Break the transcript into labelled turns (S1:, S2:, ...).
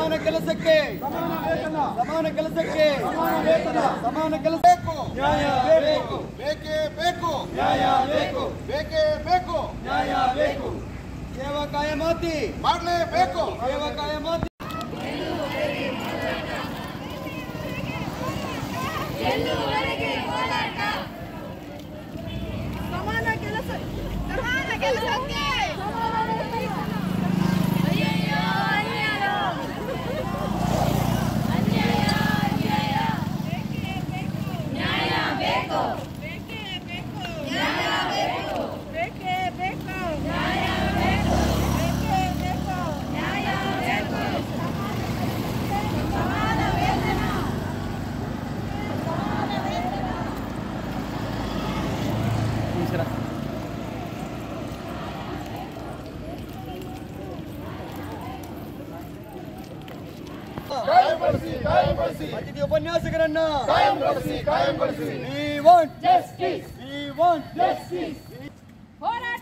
S1: ಸಮಾನ ಕೆಲಸಕ್ಕೆ ಸಮಾನ ಕೆಲಸಕ್ಕೆ ಸಮಾನ ಕೆಲಸ ನ್ಯಾಯ ಬೇಕು
S2: ಬೇಕೇ ಬೇಕು
S1: ನ್ಯಾಯ ಬೇಕು
S2: ಬೇಕೇ ಬೇಕು
S1: ನ್ಯಾಯ ಬೇಕು ಸೇವಾ ಕಾಯಮಾತಿ
S2: ಮಾಡಲೇಬೇಕು
S1: ಸೇವಾ ಕಾಯಮಾತಿ
S3: ಎಲ್ಲಿವರೆಗೆ ಹೋರಾಟ ಸಮಾನ ಕೆಲಸ ಸಮಾನ ಕೆಲಸಕ್ಕೆ ಅಯ್ಯಯ್ಯೋ ಅನ್ಯಾಯ ಅನ್ಯಾಯ ಅನ್ಯಾಯ ಬೇಕೇ ಬೇಕು ನ್ಯಾಯ ಬೇಕು ಬೇಕೇ ಬೇಕು ನ್ಯಾಯ ಬೇಕು ಬೇಕೇ ಬೇಕು ನ್ಯಾಯ ಬೇಕು ಬೇಕೇ ಬೇಕು ನ್ಯಾಯ ಬೇಕು ಸಮಾನ ವೇತನ
S2: ಕಾಯಂಗೊಳಿಸಿ ಕಾಯಂಗೊಳಿಸಿ
S1: ಅತಿಥಿ ಉಪನ್ಯಾಸಕರನ್ನ
S2: ಕಾಯಂಗೊಳಿಸಿ ಕಾಯಂಗೊಳಿಸಿ
S1: We want justice. We want justice.
S3: ಹೋರಾಟ